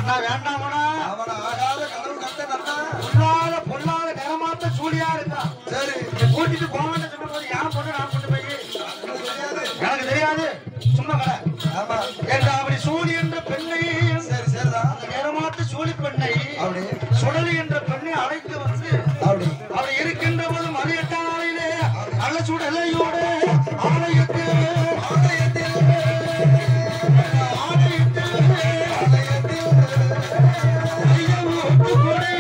அண்ணா வேண்டாமண்ணா அவன ஆகாத கனவு கண்ட நன்னா பொல்லாத பொல்லாத நேரமாத்த சூழியா இருக்கா சரி கூட்டிட்டு போங்கன்னு சொன்ன போது யார் பொண்ணு நான் கொண்டு போய் உனக்கு தெரியாது எனக்கு தெரியாது சும்மா கடை ஆமா என்ற அப்படி சூழி என்ற பெண்ணை சரி சரிதான் அந்த நேரமாத்த சூழி பெண்ணை அப்படி சுடலி என்ற பெண்ணை அழைத்து வந்து அப்படி அவர் இருக்கின்ற போது மது எட்டாம் நாளிலே நல்ல சுடலையோடு ஆலயத்தில் ஆலயத்தில் ஆலயத்தில் ஆலயத்தில் ஐயா ஒட்டு கொடை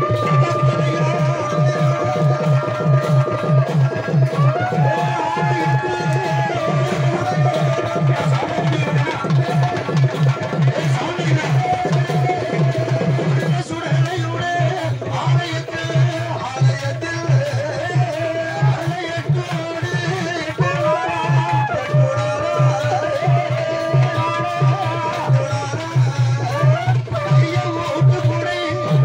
சுடலையோடு ஆலயத்தில் ஆலயத்தில் ஆலயத்தோடு ஐயா ஒட்டு கொடை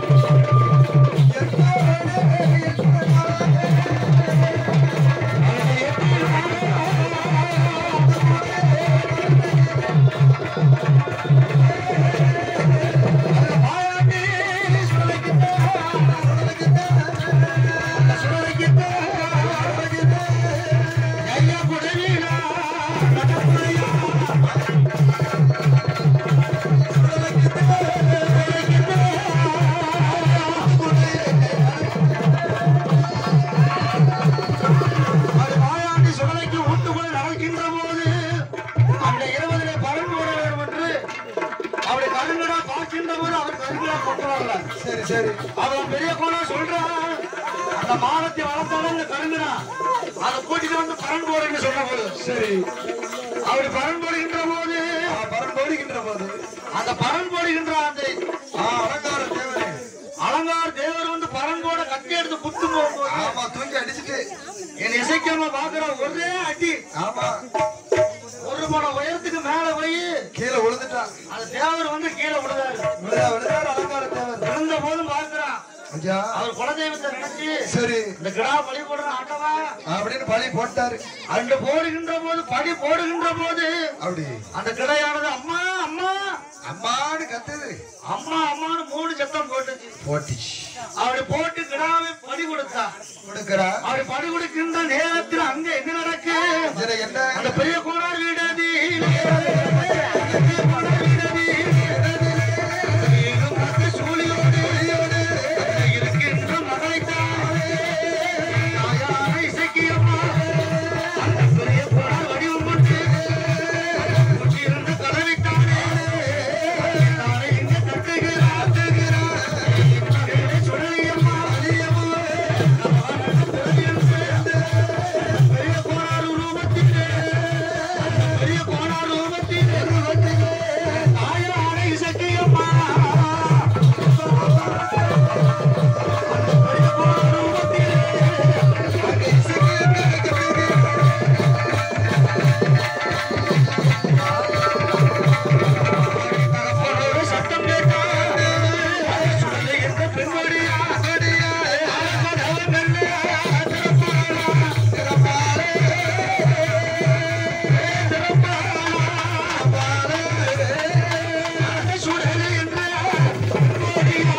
சரி சரி அவன் பெரிய கோணா சொல்றான் அந்த மானத்தை வளர்த்தாலும் இந்த கருங்குனா அதை கூட்டிட்டு வந்து பரன் போடுன்னு சொன்ன போது சரி அப்படி பரன் போடுகின்ற போது பரம் போடுகின்ற போது அந்த பரன் போடுகின்ற அந்த ஆ அலங்கார தேவரே அலங்கார் தேவர் வந்து பரன் போட கத்தி எடுத்து குத்து போகும்போது ஆமா தூக்கி அடிச்சுட்டு என் இசைக்காம பாக்குற ஒரே அடி ஆமா ஒரு மன உயரத்துக்கு மேல போய் கீழே விழுந்துட்டான் அந்த தேவர் வந்து கீழே விழுதாரு விழுதா விழுதாரு அலங்கார தேவர் விழுந்த போதும் பார்க்கிறான் ஐயா அவர் குலதெய்வத்தை நினைச்சு சரி இந்த கிடா பலி போடுற ஆட்டவா அப்படின்னு பழி போட்டாரு அன்று போடுகின்ற போது படி போடுகின்ற போது அப்படி அந்த கிடையானது அம்மா அம்மா அம்மான்னு கத்துது அம்மா அம்மான்னு மூணு சத்தம் போட்டுச்சு போட்டிச்சு அப்படி போட்டு கிடாவை படி கொடுத்தா கொடுக்கறா அப்படி படி கொடுக்கின்ற நேரத்தில் அங்க என்ன நடக்கு இதுல என்ன அந்த பெரிய கோணார் வீடதி கோணார் வீடதி சூழியோடு இருக்கின்ற மகளைத்தான் தாயான இசைக்கியம்மா அந்த பெரிய கோணார் வடிவம் கொண்டு இருந்த கதவைத்தானே நாளை இங்கு தட்டுகிறார் சுடலியம்மா பெரிய கோணார் ரூபத்திலே பெரிய கோணார் ரூபத்திலே தாயான இசைக்கியம்மா பெரிய கோணார் ரூபத்திலே ஒரு சத்தம் கேட்டால் சுடலை என்ற பெண்மணியா சுடலை என்ற பெண்மணியா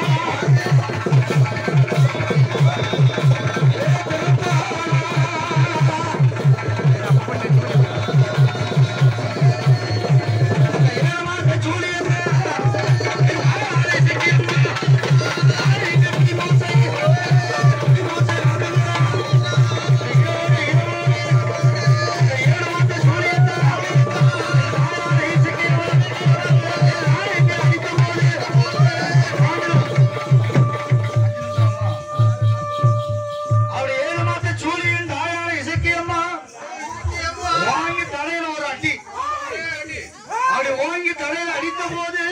அப்படி ஏழு மாச சூழியின் தாயான இசக்கியம்மா வாங்கி தலையில ஒரு அடி அப்படி வாங்கி தலையில அடித்த போது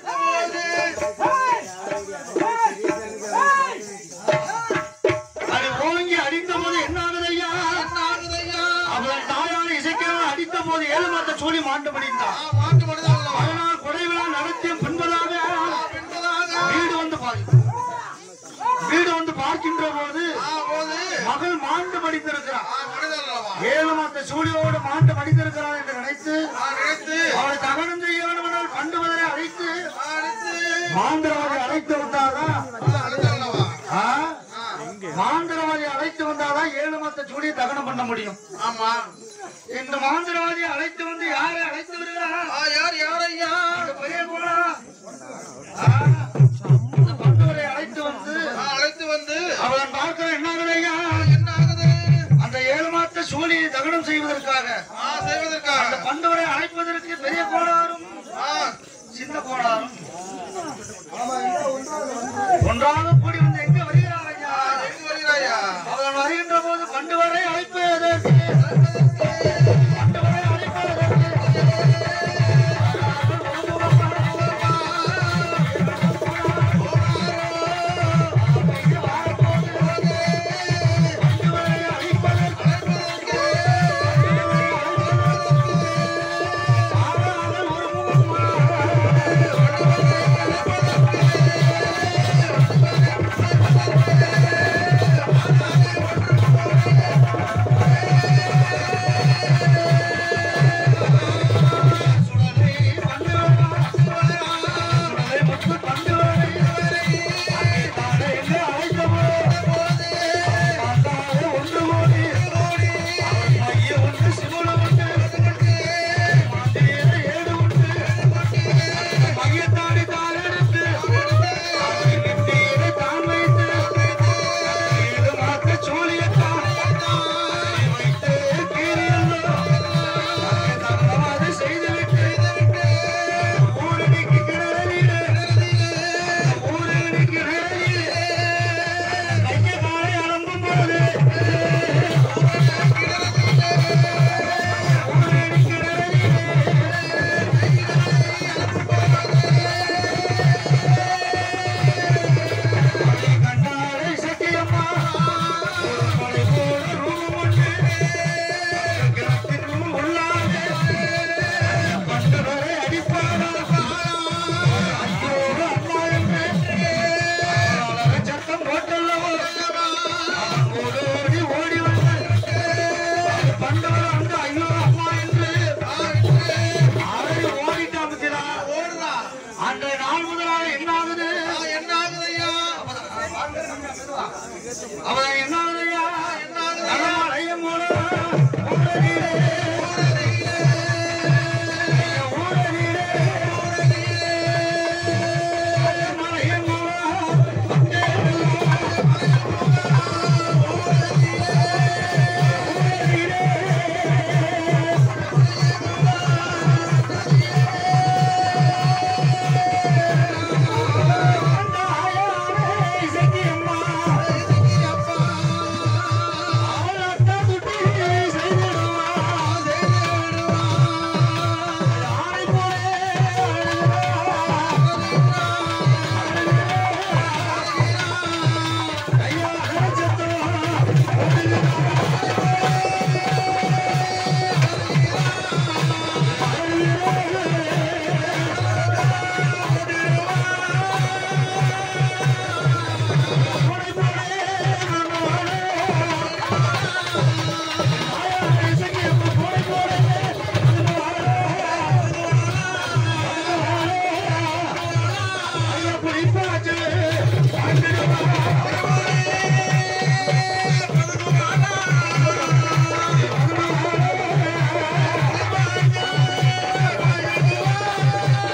அப்படி வாங்கி அடித்த போது என்ன ஆகுது ஐயா அவள் தாயான இசைக்கியம்மா அடித்த போது ஏழு மாத்த சூழி மாண்டு படித்தான் அதனால் குறைவிழா நடத்திய பின்பதாக வீடு வந்து பாதி வீடு வந்து பார்க்கின்ற போது மகள் மாண்டு படித்திருக்கிறார் ஏழு மாத்த சூழியோடு மாண்டு படித்திருக்கிறார் என்று நினைத்து அவளை தகனம் செய்ய வேண்டுமென்றால் பண்டு வதரை அழைத்து மாந்திரவாதி அழைத்து வந்தாதான் அழுதாங்களவா? ஆ? ஆ, மாந்திரவாதி அழைத்து வந்தாதான் ஏழு மாத்த சூடியை தகனம் பண்ண முடியும் ஆமா இந்த மாந்திரவாதி அழைத்து வந்து யாரை அழைத்து வருகிறார் ஆ, யார் யார் ஐயா இந்த பெரிய கோலா ஆ? இந்த பண்டவரை அழைத்து வந்து ஆ, அழைத்து வந்து அவன் பார்க்கிற என்ன ஆகுது ஐயா? என்ன ஆகுது அந்த ஏழு மாத்த சூழியை தகனம் செய்வதற்காக ஆ, செய்வதற்கா அந்த பண்டவரை அழைப்பதற்கு பெரிய கோளாறும் ஆ, சின்ன கோளாறும் ஒன்றாக கூடி வந்து எங்க வருகிறார் ஐயா எங்க வருகிறாயா அவன் வருகின்ற போது பண்டவரை அழைப்பதற்கு பண்டவரை அழைப்பதற்கு செய்துவிட்டு ஊரடிக்கு கிணறிலே ஊரடிக்கு கிணறிலே கைய காலை அலம்பும் பொழுது ஊரடி கிணறிலே அதை கண்டாலே சத்தியம்மா ஒரு மலை போல ரூபம் ஒன்று கிணத்திற்குள் உள்ளாக பண்டவரை அடிப்பாரா ஐயோ அம்மா என்று அவளவர் சத்தம் போட்டல்லவோ அவன் ஓடோடி ஓடி வந்து பண்டவர் வந்து ஐயோ அம்மா என்று ஆடி ஓடிட்டான் பத்தியா ஓடுறா அன்றைய நாள் முதலாக என்ன ஆகுது ஆ, என்ன ஆகுது ஐயா அவன் என்ன ஆகுதுயா என்ன ஆகுது நடமாடையும் மூலம் ஊரடியிலே ஊரடியிலே மலையும் மூலம்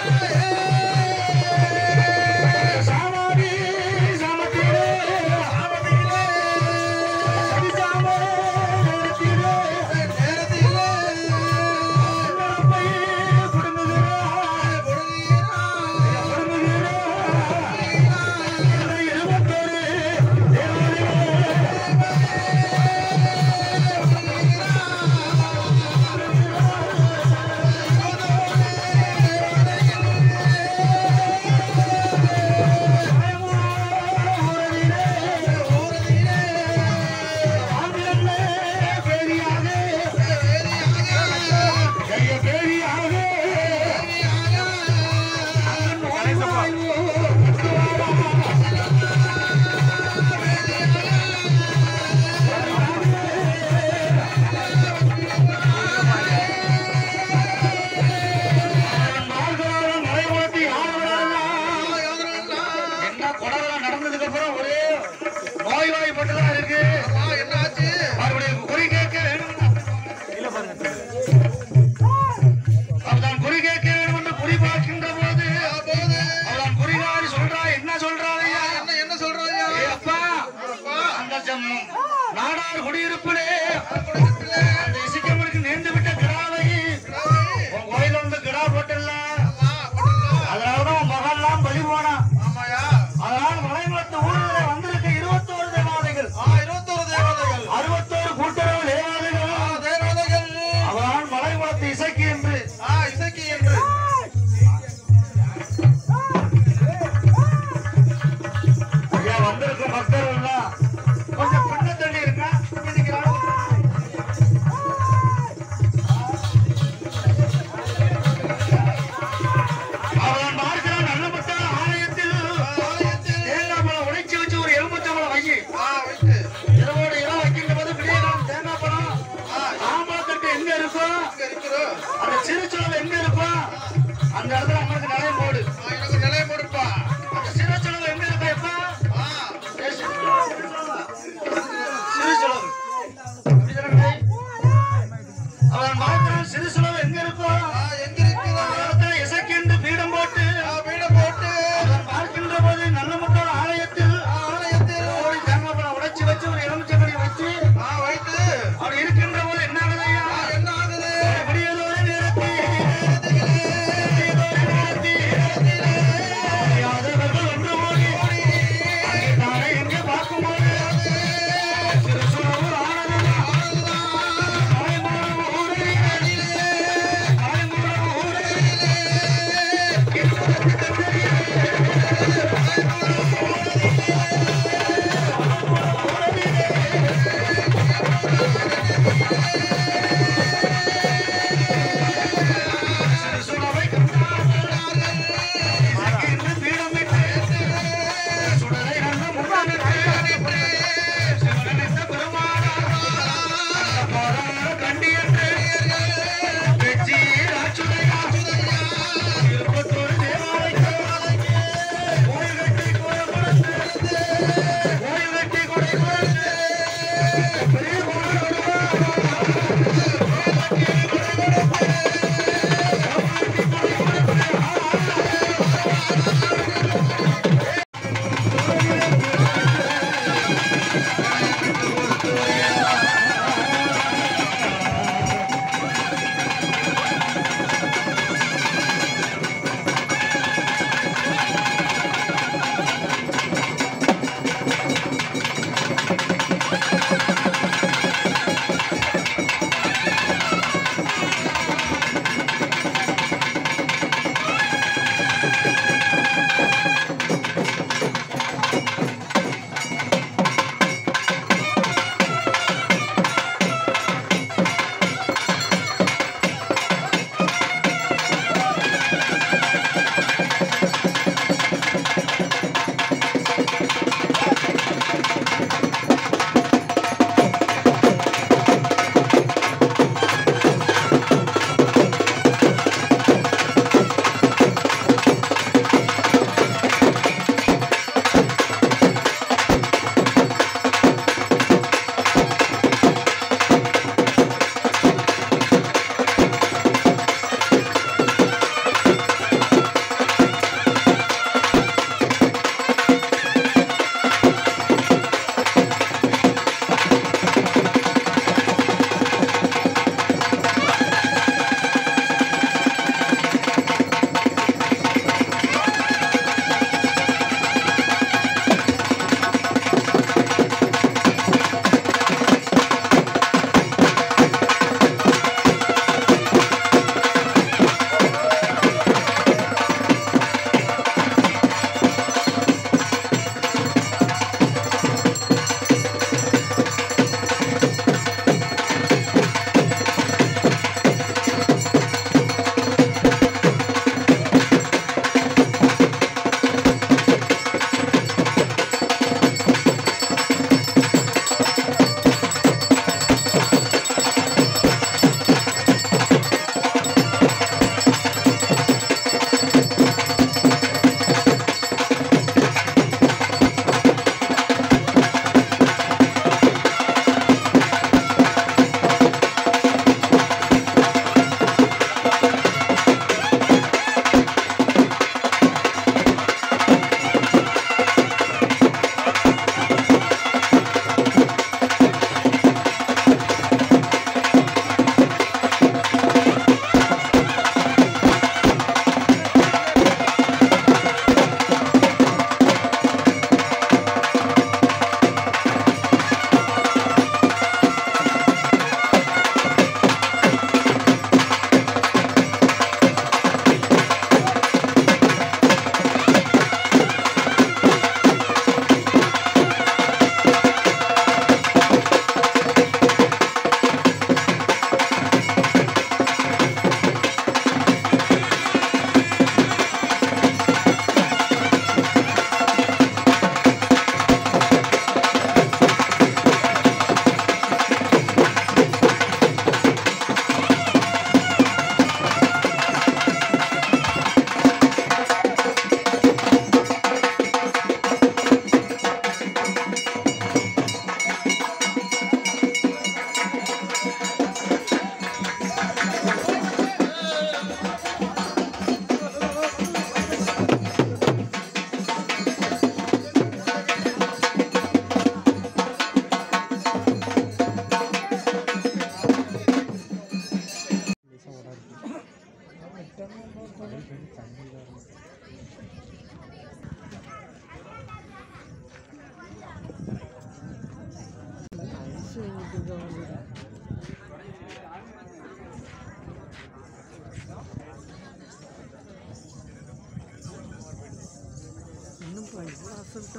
சாமாரி சாமத்திலே கொஞ்சம் நாடார் குடியிருப்பிலே அந்த இசைக்கவனுக்கு நேர்ந்து விட்ட கிடாவை உன் கோயில வந்து கிடா போட்டல அதனாலதான் உன் மகன்லாம் பலி போனான் அதனால மலைமலத்து ஊரில் வந்திருக்க இருபத்தோரு தேவாதைகள் அறுபத்தோரு கூட்டுறவு தேவாதைகள் அவனால் மலைமலத்து இசைக்கு என்று ஐயா வந்திருக்க மக்கள் எல்லாம் கொஞ்சம் பின்ன தள்ளி இருக்கா இன்னைக்கு நாள்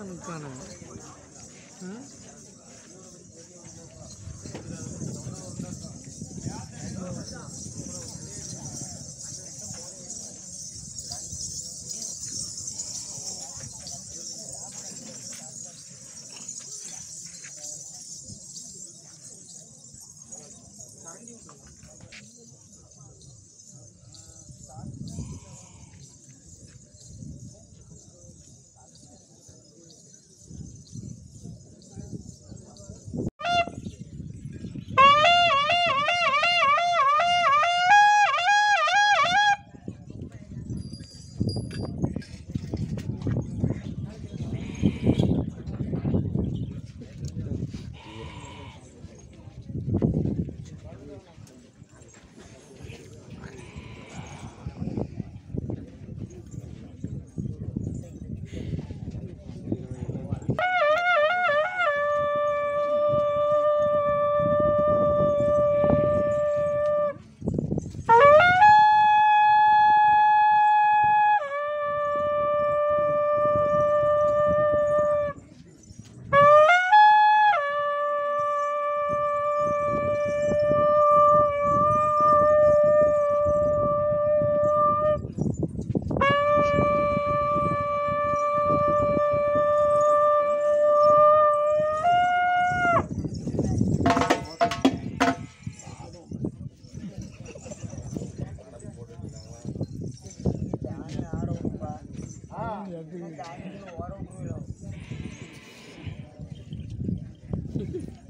ஆ